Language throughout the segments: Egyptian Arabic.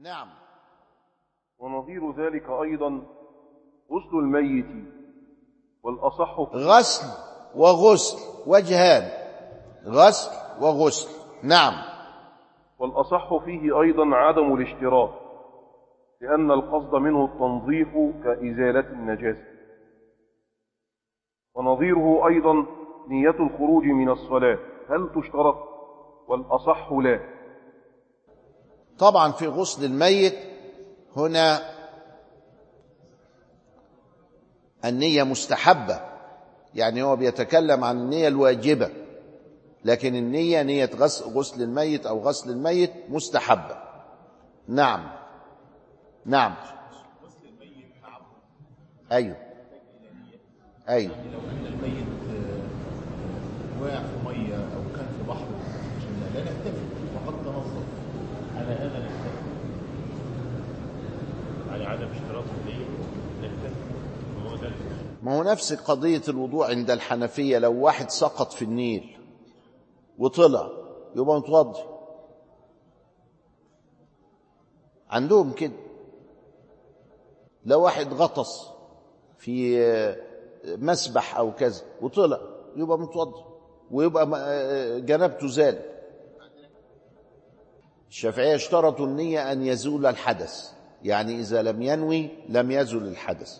نعم ونظير ذلك أيضا غسل الميت والأصح في غسل وغسل وجهان غسل وغسل نعم والأصح فيه أيضا عدم الاشتراط لأن القصد منه التنظيف كإزالة النجاسة ونظيره أيضا نية الخروج من الصلاة هل تشترط والأصح لا طبعا في غسل الميت هنا النية مستحبة يعني هو بيتكلم عن النية الواجبة لكن النية نية غسل, غسل الميت أو غسل الميت مستحبة نعم نعم أيوه أيوه لو ان الميت آه، واقع في ميه او كان في بحر عشان لا نحتفل وقد تنظف على هذا نحتاج على عدم اشتراط النية نحتاج وهو ده الفقه. ما هو نفس قضية الوضوء عند الحنفية لو واحد سقط في النيل وطلع يبقى متوضي عندهم كده لو واحد غطس في مسبح أو كذا وطلع يبقى متوضي ويبقى م- جنابته زال الشافعية اشترطوا النية أن يزول الحدث يعني إذا لم ينوي لم يزل الحدث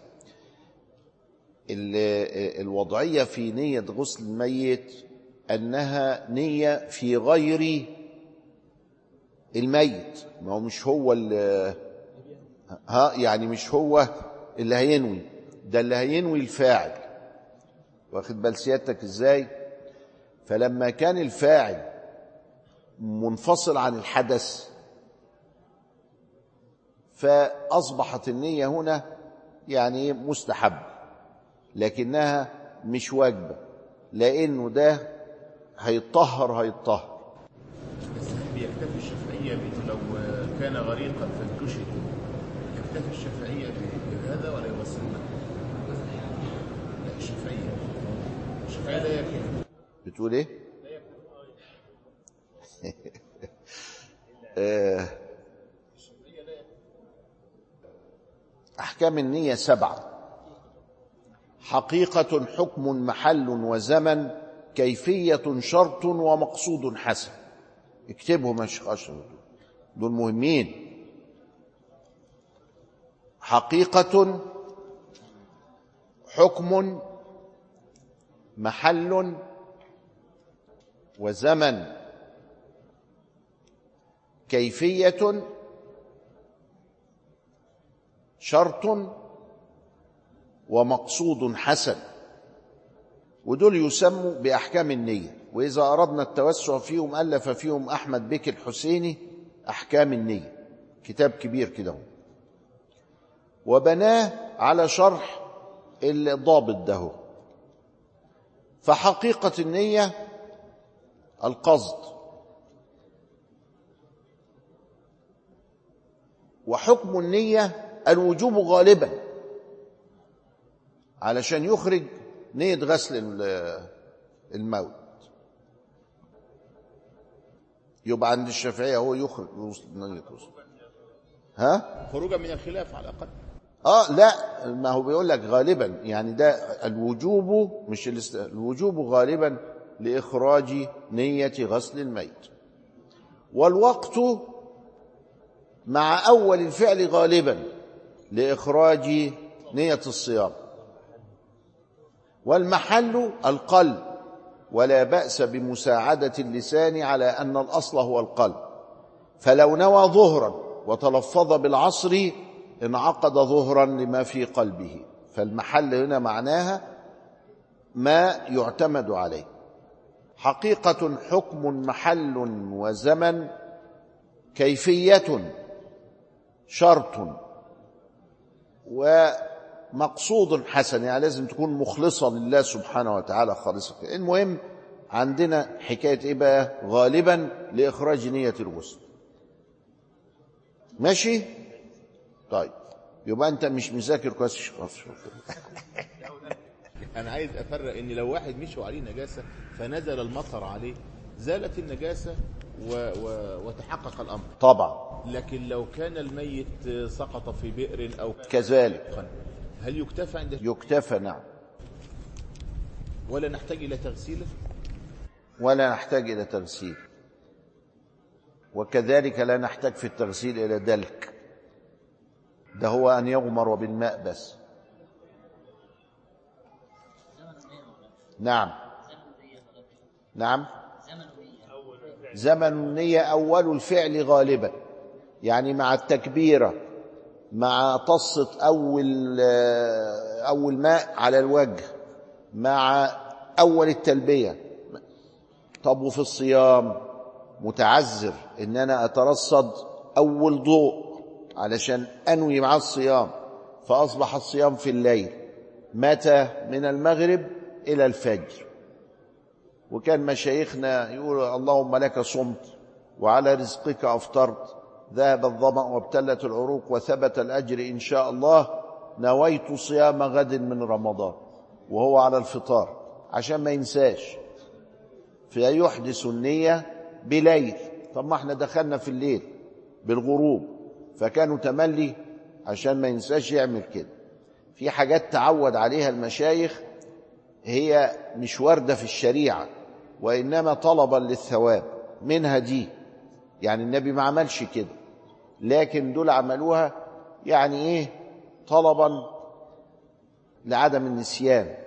ال- الوضعية في نية غسل الميت أنها نية في غير الميت ما هو مش هو اللي ها يعني مش هو اللي هينوي ده اللي هينوي الفاعل واخد بال سيادتك ازاي فلما كان الفاعل منفصل عن الحدث فأصبحت النية هنا يعني مستحب لكنها مش واجبة لأنه ده هيتطهر هيتطهر بس هل بيكتفي الشافعيه بانه لو آه، كان غريقا فانتشر يكتفي الشافعيه بهذا ولا يغسل لا الشافعيه الشافعيه لا يكفي بتقول ايه آه، احكام النيه سبعه حقيقه حكم محل وزمن كيفيه شرط ومقصود حسن اكتبهم يا شيخ اشرف دول مهمين حقيقه حكم محل وزمن كيفية شرط ومقصود حسن ودول يسموا بأحكام النية وإذا أردنا التوسع فيهم ألف فيهم أحمد بك الحسيني أحكام النية كتاب كبير كده هو. وبناه على شرح الضابط ده هو. فحقيقة النية القصد وحكم النية الوجوب غالبا علشان يخرج نية غسل ال- الموت يبقى عند الشافعية هو يخرج غسل- نية غسل ها؟ خروجا من الخلاف على الاقل اه لا ما هو بيقول لك غالبا يعني ده الوجوب مش الاست... الوجوب غالبا لاخراج نيه غسل الميت والوقت مع اول الفعل غالبا لاخراج نيه الصيام والمحل القلب ولا باس بمساعده اللسان على ان الاصل هو القلب فلو نوى ظهرا وتلفظ بالعصر انعقد ظهرا لما في قلبه فالمحل هنا معناها ما يعتمد عليه حقيقة حكم محل وزمن كيفية شرط ومقصود حسن يعني لازم تكون مخلصة لله سبحانه وتعالى خالصة المهم عندنا حكاية إيه بقى غالبا لإخراج نية الغسل ماشي طيب يبقى انت مش مذاكر كويس يا شيخ نصر. انا عايز افرق ان لو واحد مشوا عليه نجاسه فنزل المطر عليه زالت النجاسه و... و... وتحقق الامر طبعا لكن لو كان الميت سقط في بئر أو كذلك هل يكتفى عند يكتفى نعم ولا نحتاج إلى تغسيله ولا نحتاج إلى تغسيل وكذلك لا نحتاج في التغسيل إلى دلك ده هو أن يغمر بالماء بس نعم نعم زمن النية أول الفعل غالبا يعني مع التكبيرة مع طصة أول أول ماء على الوجه مع أول التلبية طب وفي الصيام متعذر ان انا اترصد اول ضوء علشان انوي مع الصيام فاصبح الصيام في الليل متى من المغرب الى الفجر وكان مشايخنا يقول اللهم لك صمت وعلى رزقك افطرت ذهب الظما وابتلت العروق وثبت الاجر ان شاء الله نويت صيام غد من رمضان وهو على الفطار عشان ما ينساش فيحدث النية بليل طب ما احنا دخلنا في الليل بالغروب فكانوا تملي عشان ما ينساش يعمل كده في حاجات تعود عليها المشايخ هي مش واردة في الشريعة وإنما طلبا للثواب منها دي يعني النبي ما عملش كده لكن دول عملوها يعني ايه طلبا لعدم النسيان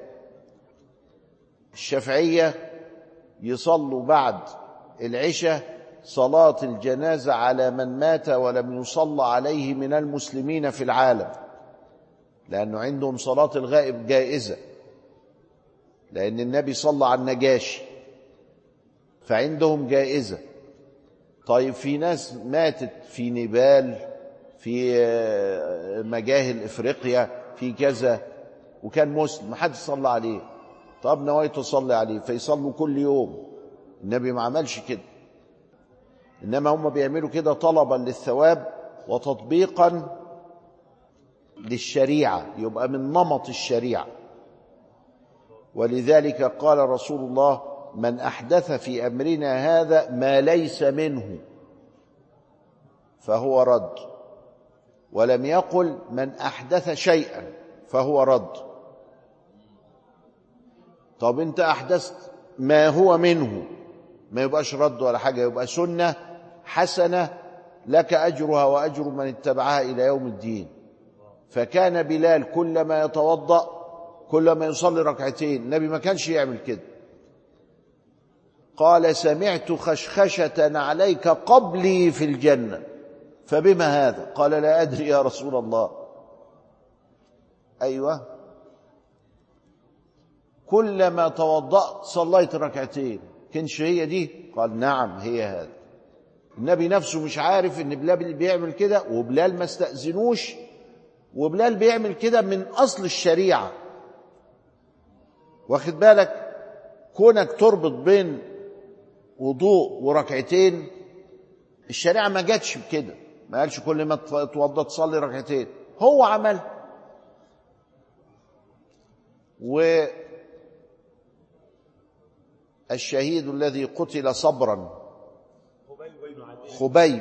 الشافعيه يصلوا بعد العشاء صلاة الجنازة على من مات ولم يصلى عليه من المسلمين في العالم لأنه عندهم صلاة الغائب جائزة لأن النبي صلى على النجاشي فعندهم جائزة طيب في ناس ماتت في نيبال في مجاهل إفريقيا في كذا وكان مسلم محدش صلى عليه طب نويت اصلي عليه فيصلوا كل يوم النبي ما عملش كده انما هم بيعملوا كده طلبا للثواب وتطبيقا للشريعه يبقى من نمط الشريعه ولذلك قال رسول الله من احدث في امرنا هذا ما ليس منه فهو رد ولم يقل من احدث شيئا فهو رد طب انت احدثت ما هو منه ما يبقاش رد ولا حاجه يبقى سنه حسنه لك اجرها واجر من اتبعها الى يوم الدين فكان بلال كلما يتوضا كلما يصلي ركعتين النبي ما كانش يعمل كده قال سمعت خشخشه عليك قبلي في الجنه فبما هذا قال لا ادري يا رسول الله ايوه كلما توضأت صليت ركعتين كانش هي دي قال نعم هي هذا النبي نفسه مش عارف ان بلال بيعمل كده وبلال ما استأذنوش وبلال بيعمل كده من اصل الشريعة واخد بالك كونك تربط بين وضوء وركعتين الشريعة ما جاتش بكده ما قالش كل ما توضى تصلي ركعتين هو عمل و الشهيد الذي قتل صبرا خبيب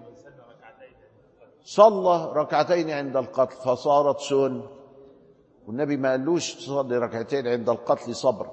صلى ركعتين عند القتل فصارت سن والنبي ما قالوش تصلي ركعتين عند القتل صبرا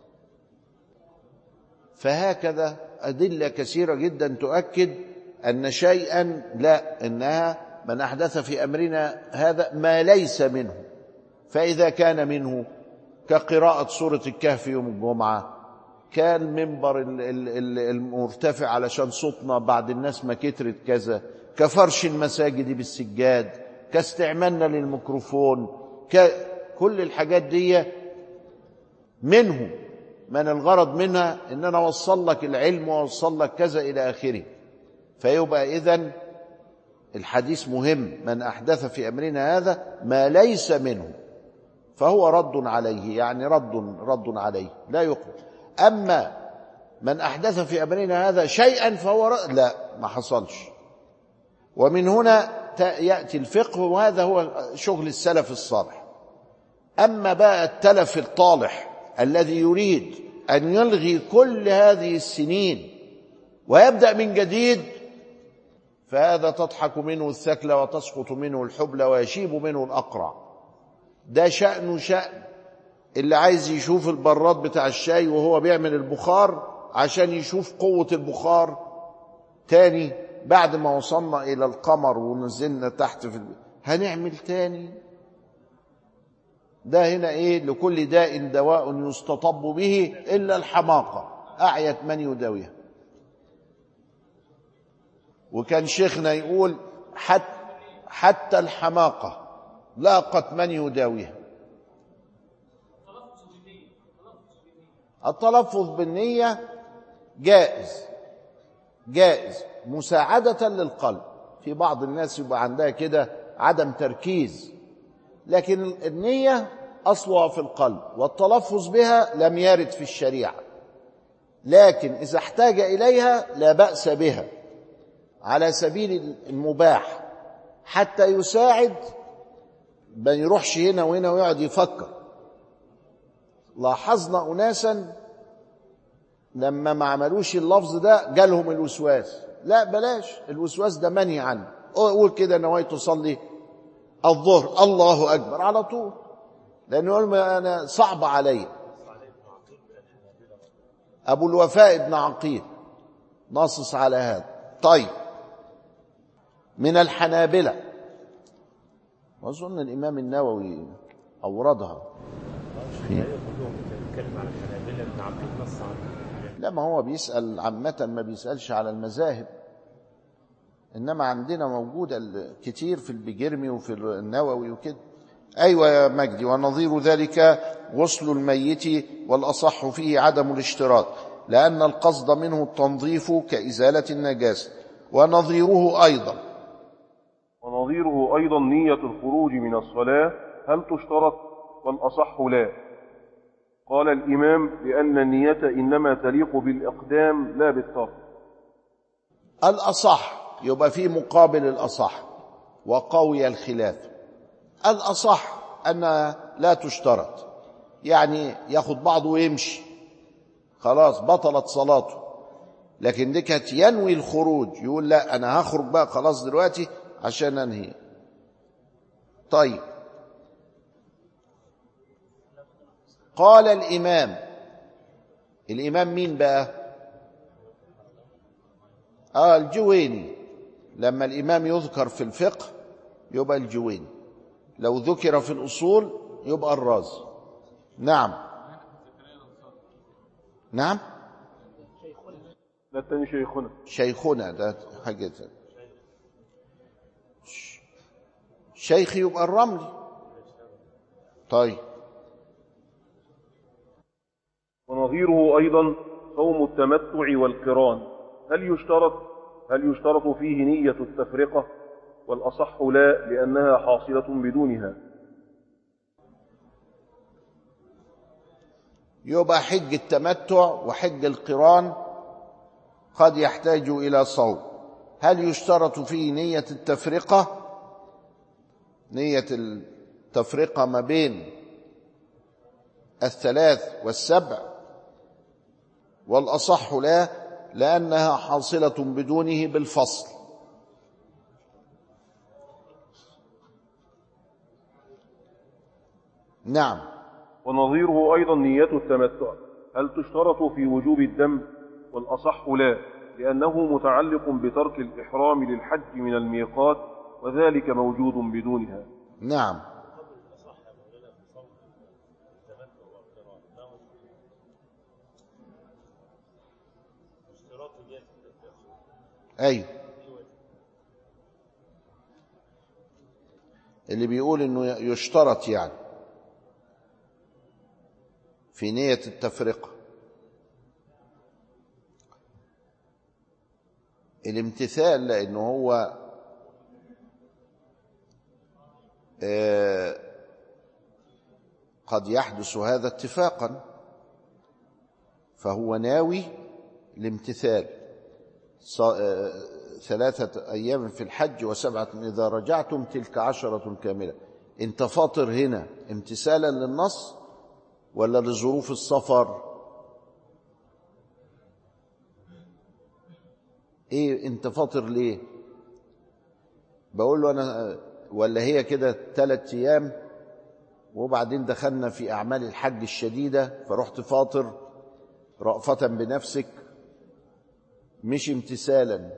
فهكذا أدلة كثيرة جدا تؤكد أن شيئا لا إنها من أحدث في أمرنا هذا ما ليس منه فإذا كان منه كقراءة سورة الكهف يوم الجمعة كان منبر المرتفع علشان صوتنا بعد الناس ما كترت كذا كفرش المساجد بالسجاد كاستعمالنا للميكروفون كل الحاجات دي منه من الغرض منها ان انا اوصل لك العلم واوصل لك كذا الى اخره فيبقى اذا الحديث مهم من احدث في امرنا هذا ما ليس منه فهو رد عليه يعني رد رد عليه لا يقبل أما من أحدث في أمرنا هذا شيئا فهو رأ... لا ما حصلش ومن هنا يأتي الفقه وهذا هو شغل السلف الصالح أما بقى التلف الطالح الذي يريد أن يلغي كل هذه السنين ويبدأ من جديد فهذا تضحك منه الثكلى وتسقط منه الحبلى ويشيب منه الأقرع ده شأنه شأن اللي عايز يشوف البراد بتاع الشاي وهو بيعمل البخار عشان يشوف قوة البخار تاني بعد ما وصلنا إلى القمر ونزلنا تحت في الب... هنعمل تاني ده هنا إيه لكل داء دواء يستطب به إلا الحماقة أعيت من يداويها وكان شيخنا يقول حتى, حتى الحماقة لاقت من يداويها التلفظ بالنية جائز جائز مساعدة للقلب في بعض الناس يبقى عندها كده عدم تركيز لكن النية أصلها في القلب والتلفظ بها لم يرد في الشريعة لكن إذا احتاج إليها لا بأس بها على سبيل المباح حتى يساعد ما يروحش هنا وهنا ويقعد يفكر لاحظنا أناسا لما ما عملوش اللفظ ده جالهم الوسواس لا بلاش الوسواس ده منهي عنه قول كده نويت تصلي الظهر الله أكبر على طول لأنه يقول ما أنا صعب علي أبو الوفاء ابن عقيل نصص على هذا طيب من الحنابلة وأظن الإمام النووي أوردها في كلهم بتتكلم على الحنابلة ابن عقيل نص عنه لا ما هو بيسأل عامة ما بيسألش على المذاهب إنما عندنا موجودة ال- كتير في البجرمي وفي النووي وكده أيوة يا مجدي ونظير ذلك غسل الميت والأصح فيه عدم الاشتراط لأن القصد منه التنظيف كإزالة النجاسة ونظيره أيضا ونظيره أيضا نية الخروج من الصلاة هل تشترط والأصح لا قال الإمام لأن النية إنما تليق بالإقدام لا بالترك الأصح يبقى في مقابل الأصح وقوي الخلاف الأصح أن لا تشترط يعني ياخد بعضه ويمشي خلاص بطلت صلاته لكن دي كانت ينوي الخروج يقول لا أنا هخرج بقى خلاص دلوقتي عشان أنهي طيب قال الإمام الإمام مين بقى آه الجويني لما الإمام يذكر في الفقه يبقى الجويني لو ذكر في الأصول يبقى الرازي نعم نعم لا التاني شيخنا شيخنا ده حاجة تانية. ش- شيخ يبقى الرملي طيب ونظيره أيضا صوم التمتع والقران هل يشترط هل يشترط فيه نية التفرقة والأصح لا لأنها حاصلة بدونها يبقى حج التمتع وحج القران قد يحتاج إلى صوم هل يشترط فيه نية التفرقة نية التفرقة ما بين الثلاث والسبع والأصح لا لأنها حاصلة بدونه بالفصل نعم ونظيره أيضا نية التمتع هل تشترط في وجوب الدم والأصح لا لأنه متعلق بترك الإحرام للحج من الميقات وذلك موجود بدونها نعم ايوه اللي بيقول انه يشترط يعني في نية التفرقة الامتثال لانه هو آه، قد يحدث هذا اتفاقا فهو ناوي الامتثال ص- آه، ثلاثة أيام في الحج وسبعة إذا رجعتم تلك عشرة كاملة أنت فاطر هنا امتثالا للنص ولا لظروف السفر إيه أنت فاطر ليه بقول له أنا ولا هي كده ثلاث أيام وبعدين دخلنا في أعمال الحج الشديدة فرحت فاطر رأفة بنفسك مش امتثالا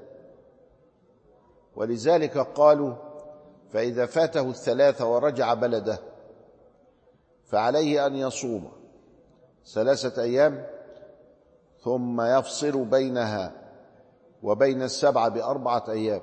ولذلك قالوا فإذا فاته الثلاثة ورجع بلده فعليه أن يصوم ثلاثة أيام ثم يفصل بينها وبين السبعة بأربعة أيام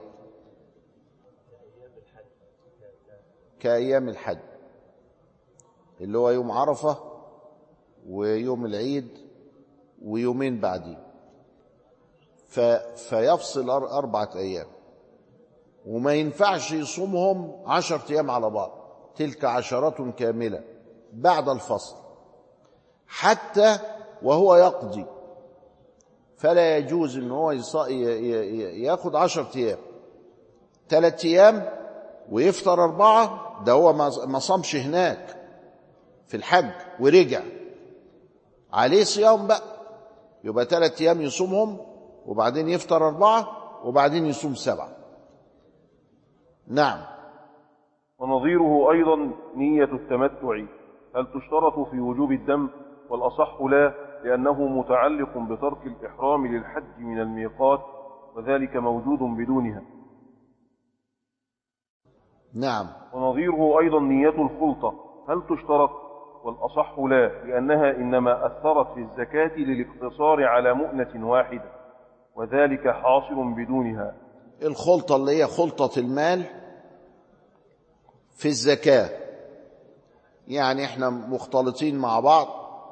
كأيام الحج اللي هو يوم عرفة ويوم العيد ويومين بعديه ف... فيفصل أر- أربعة أيام وما ينفعش يصومهم عشرة أيام على بعض تلك عشرة كاملة بعد الفصل حتى وهو يقضي فلا يجوز ان هو يص... ي... ي... ي- ياخد عشرة أيام ثلاث أيام ويفطر أربعة ده هو ما ما صامش هناك في الحج ورجع عليه صيام بقى يبقى ثلاث أيام يصومهم وبعدين يفطر أربعة وبعدين يصوم سبعة نعم ونظيره أيضا نية التمتع هل تشترط في وجوب الدم والأصح لا لأنه متعلق بترك الإحرام للحج من الميقات وذلك موجود بدونها نعم ونظيره أيضا نية الخلطة هل تشترط والأصح لا لأنها إنما أثرت في الزكاة للاقتصار على مؤنة واحدة وذلك حاصل بدونها الخلطة اللي هي خلطة المال في الزكاة يعني احنا مختلطين مع بعض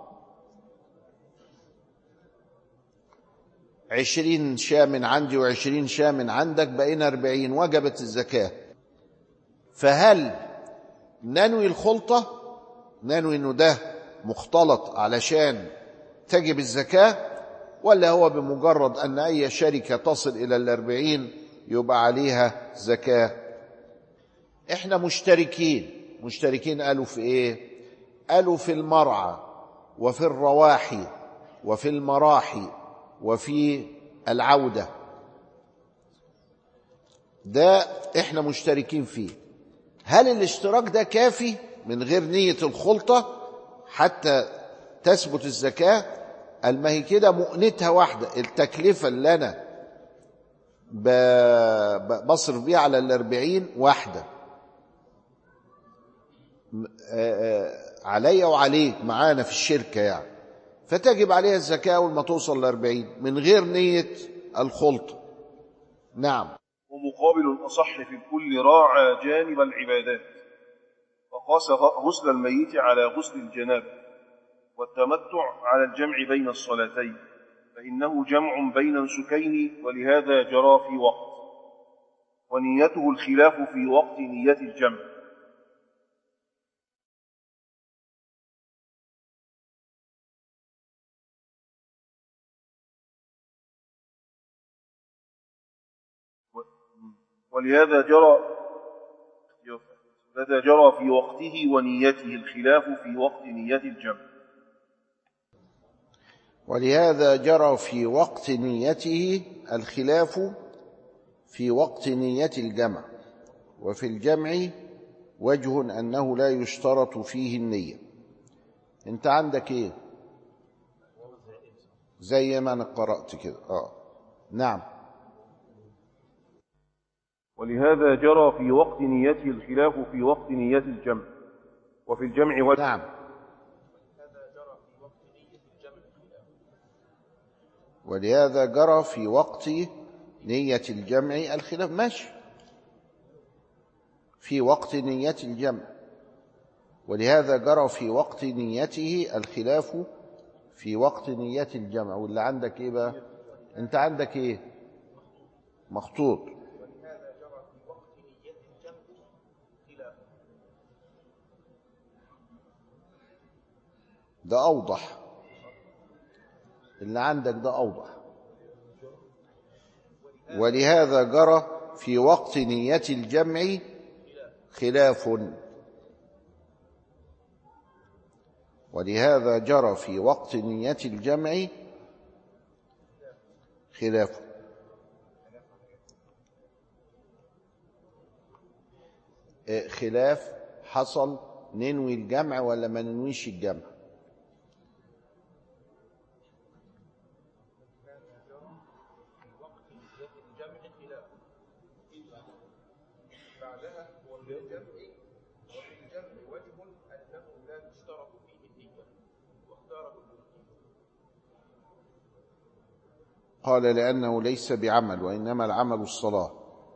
عشرين شاة من عندي وعشرين شاة من عندك بقينا أربعين وجبت الزكاة فهل ننوي الخلطة ننوي انه ده مختلط علشان تجب الزكاة ولا هو بمجرد أن أي شركة تصل إلى الأربعين يبقى عليها زكاة إحنا مشتركين مشتركين قالوا في إيه قالوا في المرعى وفي الرواحي وفي المراحي وفي العودة ده إحنا مشتركين فيه هل الاشتراك ده كافي من غير نية الخلطة حتى تثبت الزكاة قال ما هي كده مؤنتها واحدة التكلفة اللي أنا ب- ب- بصرف بيها على الأربعين واحدة م- آه، آه، عليا وعليك معانا في الشركة يعني فتجب عليها الزكاة أول ما توصل لأربعين من غير نية الخلطة نعم ومقابل الأصح في الكل راعى جانب العبادات وقاس غسل الميت على غسل الجنابة والتمتع على الجمع بين الصلاتين فإنه جمع بين نسكين ولهذا جرى في وقت ونيته الخلاف في وقت نية الجمع ولهذا جرى لذا جرى في وقته ونيته الخلاف في وقت نية الجمع ولهذا جرى في وقت نيته الخلاف في وقت نية الجمع وفي الجمع وجه أنه لا يشترط فيه النية انت عندك ايه زي ما انا قرأت كده اه نعم ولهذا جرى في وقت نيته الخلاف في وقت نية الجمع وفي الجمع وجه نعم ولهذا جرى في وقت نية الجمع الخلاف ماشي في وقت نية الجمع ولهذا جرى في وقت نيته الخلاف في وقت نية الجمع واللي عندك ايه بقى انت عندك ايه مخطوط ده أوضح اللي عندك ده أوضح ولهذا جرى في وقت نية الجمع خلاف ولهذا جرى في وقت نية الجمع خلاف آه، خلاف حصل ننوي الجمع ولا ما ننويش الجمع بعدها وفي الجمع وفي الجمع وجه أنه لا تشترط فيه النية واختاره البخاري قال لأنه ليس بعمل وإنما العمل الصلاة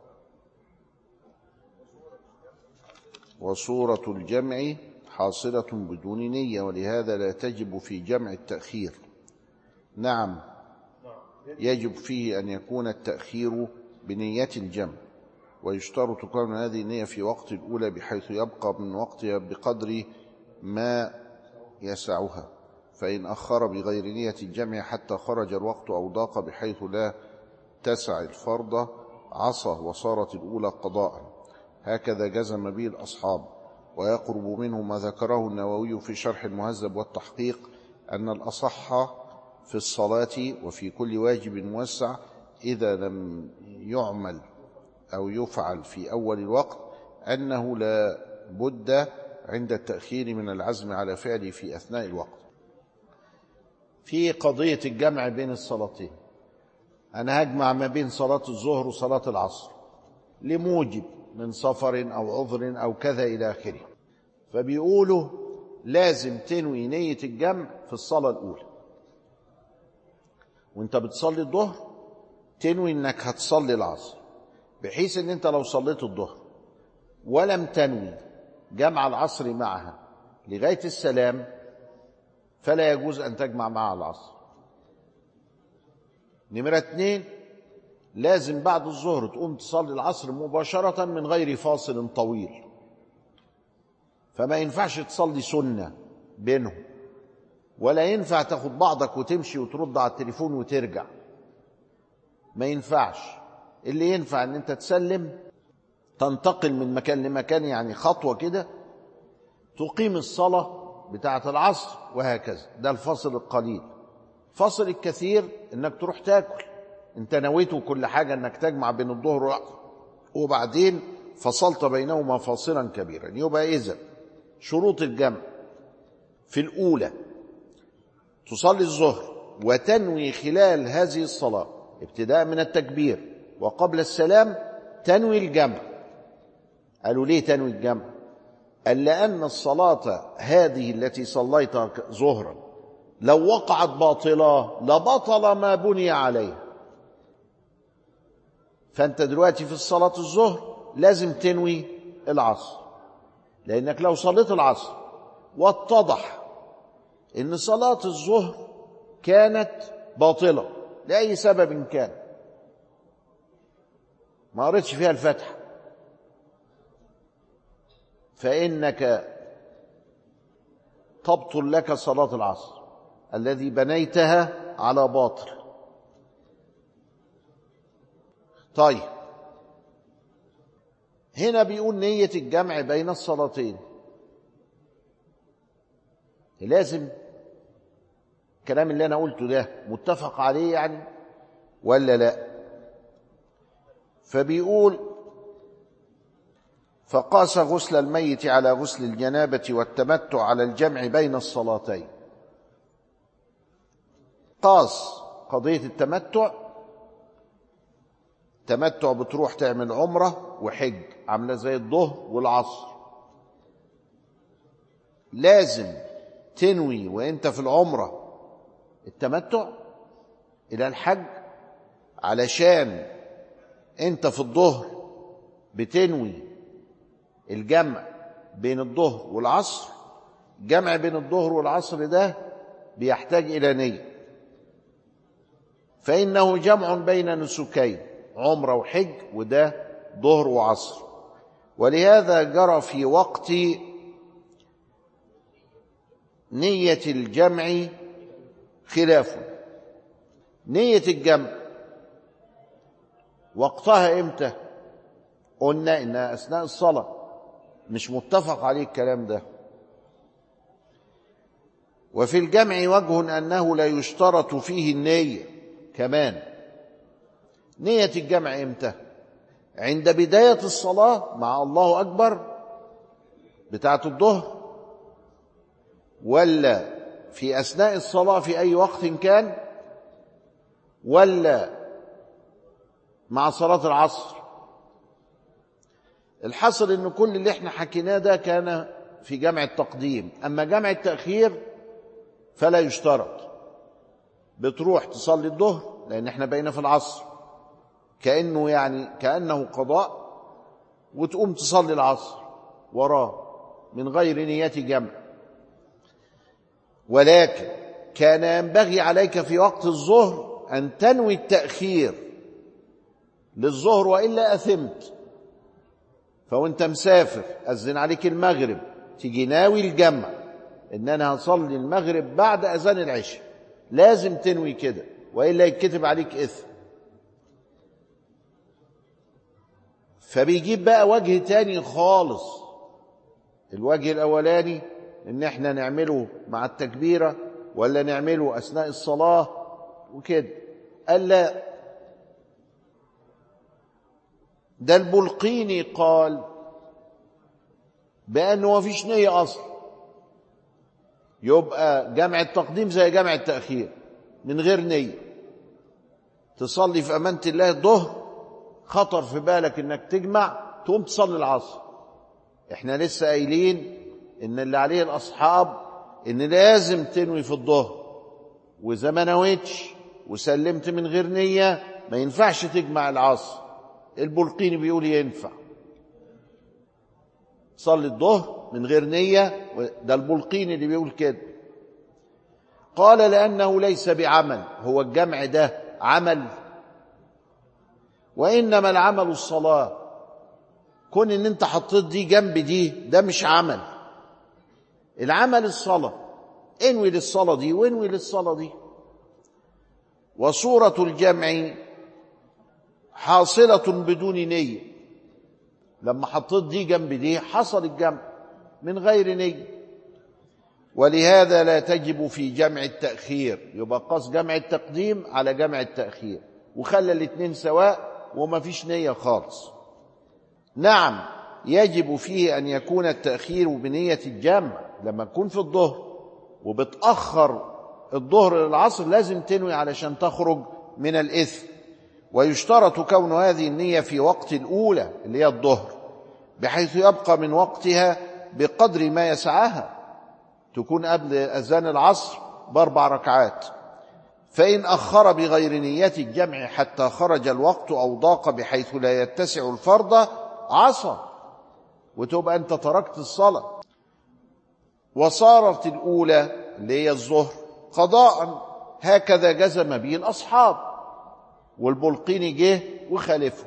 وصورة الجمع حاصلة بدون نية ولهذا لا تجب في جمع التأخير نعم يجب فيه أن يكون التأخير بنية الجمع ويشترط كون هذه النية في وقت الأولى بحيث يبقى من وقتها بقدر ما يسعها فإن أخر بغير نية الجمع حتى خرج الوقت أو ضاق بحيث لا تسع الفرض عصى وصارت الأولى قضاء هكذا جزم به الأصحاب ويقرب منه ما ذكره النووي في شرح المهذب والتحقيق أن الأصح في الصلاة وفي كل واجب موسع إذا لم يعمل أو يفعل في أول الوقت أنه لا بد عند التأخير من العزم على فعله في أثناء الوقت في قضية الجمع بين الصلاتين أنا هجمع ما بين صلاة الظهر وصلاة العصر لموجب من سفر أو عذر أو كذا إلى آخره فبيقولوا لازم تنوي نية الجمع في الصلاة الأولى وانت بتصلي الظهر تنوي انك هتصلي العصر بحيث ان انت لو صليت الظهر ولم تنوي جمع العصر معها لغاية السلام فلا يجوز أن تجمع معها العصر نمرة اتنين لازم بعد الظهر تقوم تصلي العصر مباشرة من غير فاصل طويل فما ينفعش تصلي سنة بينهم ولا ينفع تاخد بعضك وتمشي وترد على التليفون وترجع ما ينفعش اللي ينفع ان انت تسلم تنتقل من مكان لمكان يعني خطوة كده تقيم الصلاة بتاعة العصر وهكذا ده الفصل القليل فصل الكثير انك تروح تاكل انت نويته كل حاجة انك تجمع بين الظهر والعصر وبعدين فصلت بينهما فاصلا كبيرا يبقى اذا شروط الجمع في الاولى تصلي الظهر وتنوي خلال هذه الصلاة ابتداء من التكبير وقبل السلام تنوي الجمع قالوا ليه تنوي الجمع قال لأن الصلاة هذه التي صليتها ظهرا لو وقعت باطلة لبطل ما بني عليه فأنت دلوقتي في الصلاة الظهر لازم تنوي العصر لأنك لو صليت العصر واتضح ان صلاة الظهر كانت باطلة لأي سبب كان ما قريتش فيها الفتحة فإنك تبطل لك صلاة العصر الذي بنيتها على باطل طيب هنا بيقول نية الجمع بين الصلاتين لازم الكلام اللي انا قلته ده متفق عليه يعني ولا لا فبيقول فقاس غسل الميت على غسل الجنابة والتمتع على الجمع بين الصلاتين قاس قضية التمتع تمتع بتروح تعمل عمرة وحج عاملة زي الظهر والعصر لازم تنوي وانت في العمرة التمتع الى الحج علشان انت في الظهر بتنوي الجمع بين الظهر والعصر جمع بين الظهر والعصر ده بيحتاج الى نية فانه جمع بين نسكين عمرة وحج وده ظهر وعصر ولهذا جرى في وقت نية الجمع خلاف نية الجمع وقتها امتى قلنا انها اثناء الصلاة مش متفق عليه الكلام ده وفي الجمع وجه انه لا يشترط فيه النية كمان نية الجمع امتى عند بداية الصلاة مع الله اكبر بتاعة الظهر ولا في أثناء الصلاة في أي وقت كان ولا مع صلاة العصر الحصل ان كل اللي احنا حكيناه ده كان في جمع التقديم اما جمع التأخير فلا يشترط بتروح تصلي الظهر لان احنا بقينا في العصر كأنه يعني كأنه قضاء وتقوم تصلي العصر وراه من غير نية جمع ولكن كان ينبغي عليك في وقت الظهر أن تنوي التأخير للظهر وإلا أثمت فوانت مسافر أذن عليك المغرب تيجي ناوي الجمع إن أنا هصلي المغرب بعد أذان العشاء لازم تنوي كده وإلا يتكتب عليك إثم فبيجيب بقى وجه تاني خالص الوجه الأولاني إن إحنا نعمله مع التكبيرة ولا نعمله أثناء الصلاة وكده قال لا ده البلقيني قال بأنه ما فيش نية أصلا يبقى جمع التقديم زي جمع التأخير من غير نية تصلي في أمانة الله الظهر خطر في بالك انك تجمع تقوم تصلي العصر احنا لسه قايلين ان اللي عليه الاصحاب ان لازم تنوي في الظهر واذا ما نويتش وسلمت من غير نية ما ينفعش تجمع العصر البلقيني بيقول ينفع صلي الظهر من غير نية ده البلقيني اللي بيقول كده قال لأنه ليس بعمل هو الجمع ده عمل وإنما العمل الصلاة كون إن أنت حطيت دي جنب دي ده مش عمل العمل الصلاة انوي للصلاة دي وانوي للصلاة دي وصورة الجمع حاصلة بدون نية لما حطيت دي جنب دي حصل الجمع من غير نية ولهذا لا تجب في جمع التأخير يبقى قص جمع التقديم على جمع التأخير وخلى الاثنين سواء وما فيش نية خالص نعم يجب فيه أن يكون التأخير بنية الجمع لما تكون في الظهر وبتأخر الظهر للعصر لازم تنوي علشان تخرج من الإثم ويشترط كون هذه النية في وقت الأولى اللي هي الظهر بحيث يبقى من وقتها بقدر ما يسعها تكون قبل أذان العصر بأربع ركعات فإن أخر بغير نية الجمع حتى خرج الوقت أو ضاق بحيث لا يتسع الفرض عصى وتبقى أنت تركت الصلاة وصارت الأولى اللي هي الظهر قضاء هكذا جزم به الأصحاب والبلقيني جه وخالفه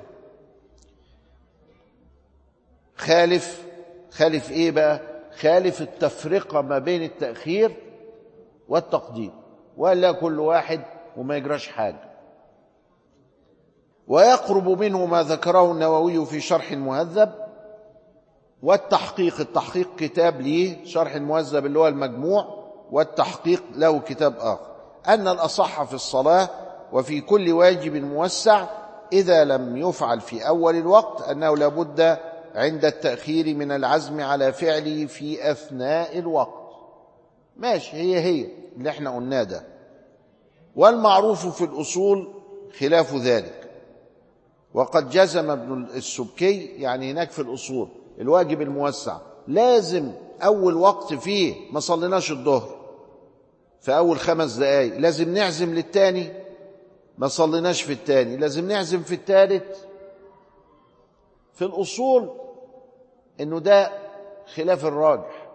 خالف خالف ايه بقى خالف التفرقة ما بين التأخير والتقديم ولا كل واحد وما يجراش حاجة ويقرب منه ما ذكره النووي في شرح المهذب والتحقيق التحقيق كتاب ليه شرح المهذب اللي هو المجموع والتحقيق له كتاب آخر أن الأصح في الصلاة وفي كل واجب موسع إذا لم يفعل في أول الوقت أنه لابد عند التأخير من العزم على فعله في أثناء الوقت ماشي هي هي اللي احنا قلناه ده والمعروف في الأصول خلاف ذلك وقد جزم ابن السبكي يعني هناك في الأصول الواجب الموسع لازم أول وقت فيه ما صليناش الظهر في أول خمس دقايق لازم نعزم للتاني ما صليناش في التاني لازم نعزم في التالت في الأصول إنه ده خلاف الراجح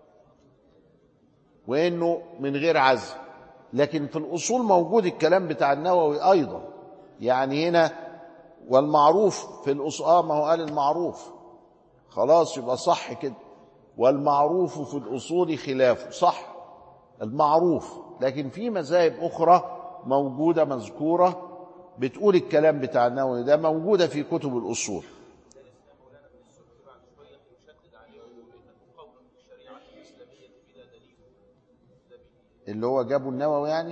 وإنه من غير عزم لكن في الأصول موجود الكلام بتاع النووي أيضا يعني هنا والمعروف في الأصول آه ما هو قال المعروف خلاص يبقى صح كده والمعروف في الأصول خلافه صح المعروف لكن في مذاهب أخرى موجودة مذكورة بتقول الكلام بتاع النووي ده موجودة في كتب الأصول اللي هو جابه النووي يعني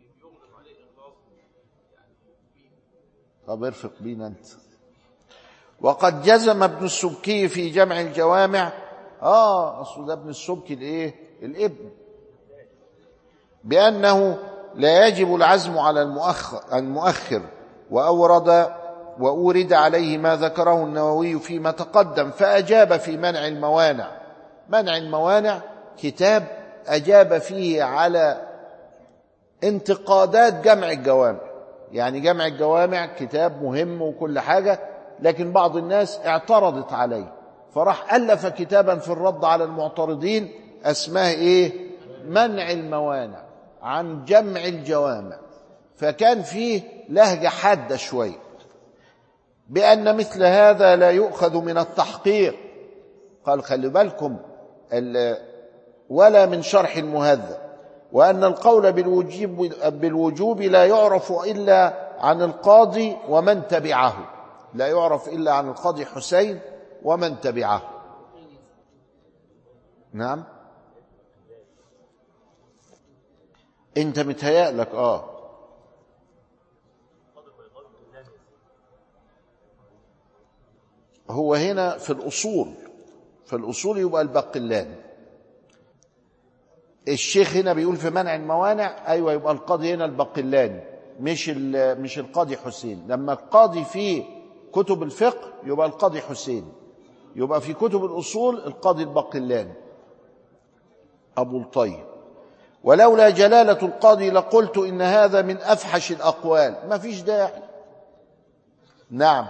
طب ارفق بينا انت وقد جزم ابن السبكي في جمع الجوامع اه اصل ده ابن السبكي الايه الابن بانه لا يجب العزم على المؤخر, المؤخر واورد واورد عليه ما ذكره النووي فيما تقدم فاجاب في منع الموانع منع الموانع كتاب اجاب فيه على انتقادات جمع الجوامع يعني جمع الجوامع كتاب مهم وكل حاجة لكن بعض الناس اعترضت عليه فراح ألف كتابا في الرد على المعترضين اسماه ايه منع الموانع عن جمع الجوامع فكان فيه لهجة حادة شوية بأن مثل هذا لا يؤخذ من التحقيق قال خلي بالكم ال- ولا من شرح المهذب وأن القول بالوجوب, بالوجوب لا يعرف إلا عن القاضي ومن تبعه لا يعرف إلا عن القاضي حسين ومن تبعه نعم انت متهيألك اه هو هنا في الأصول في الأصول يبقى البقلاني الشيخ هنا بيقول في منع الموانع ايوه يبقى القاضي هنا البقلاني مش ال- مش القاضي حسين لما القاضي في كتب الفقه يبقى القاضي حسين يبقى في كتب الاصول القاضي البقلاني ابو الطيب ولولا جلاله القاضي لقلت ان هذا من افحش الاقوال ما فيش داعي نعم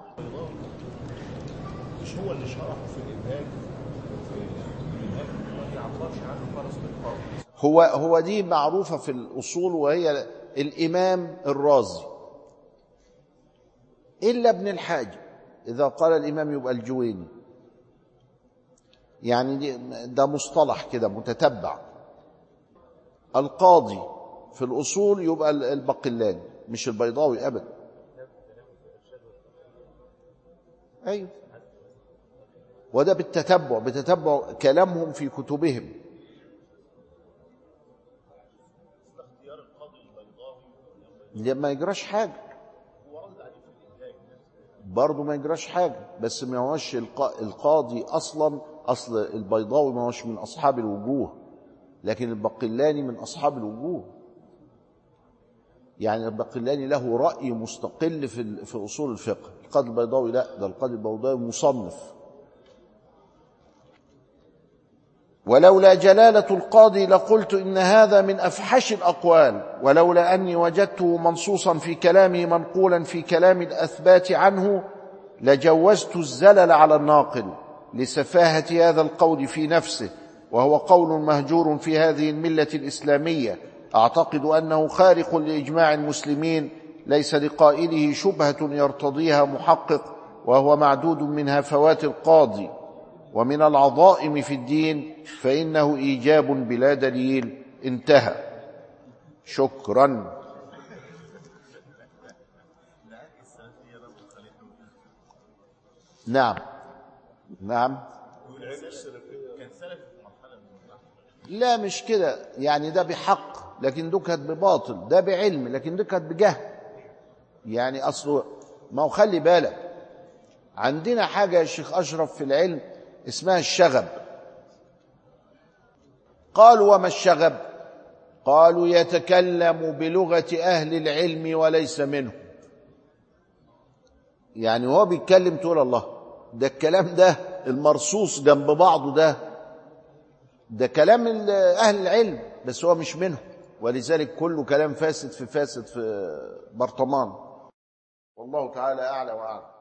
مش هو اللي شرحه في الإنهاج في الإنهاج ما يعبرش عنه خالص بالقول هو هو دي معروفة في الأصول وهي الإمام الرازي إلا ابن الحاج إذا قال الإمام يبقى الجويني يعني دي ده مصطلح كده متتبع القاضي في الأصول يبقى البقلاني مش البيضاوي أبدا أيوه وده بالتتبع بتتبع كلامهم في كتبهم لا ما يجراش حاجة برضه ما يجراش حاجة بس ما هوش القا- القاضي أصلا أصل البيضاوي ما هوش من أصحاب الوجوه لكن البقلاني من أصحاب الوجوه يعني البقلاني له رأي مستقل في ال- في أصول الفقه القاضي البيضاوي لا ده القاضي البيضاوي مصنف ولولا جلالة القاضي لقلت إن هذا من أفحش الأقوال ولولا أني وجدته منصوصا في كلامه منقولا في كلام الأثبات عنه لجوزت الزلل على الناقل لسفاهة هذا القول في نفسه وهو قول مهجور في هذه الملة الإسلامية أعتقد أنه خارق لإجماع المسلمين ليس لقائله شبهة يرتضيها محقق وهو معدود من هفوات القاضي ومن العظائم في الدين فإنه إيجاب بلا دليل انتهى شكرا نعم نعم لا مش كده يعني ده بحق لكن ده كانت بباطل ده بعلم لكن ده كانت بجهل يعني أصله ما هو خلي بالك عندنا حاجة يا شيخ أشرف في العلم اسمها الشغب قالوا وما الشغب قالوا يتكلم بلغة أهل العلم وليس منه يعني هو بيتكلم تقول الله ده الكلام ده المرصوص جنب بعضه ده ده كلام ال- أهل العلم بس هو مش منه ولذلك كله كلام فاسد في فاسد في برطمان والله تعالى أعلى وأعلم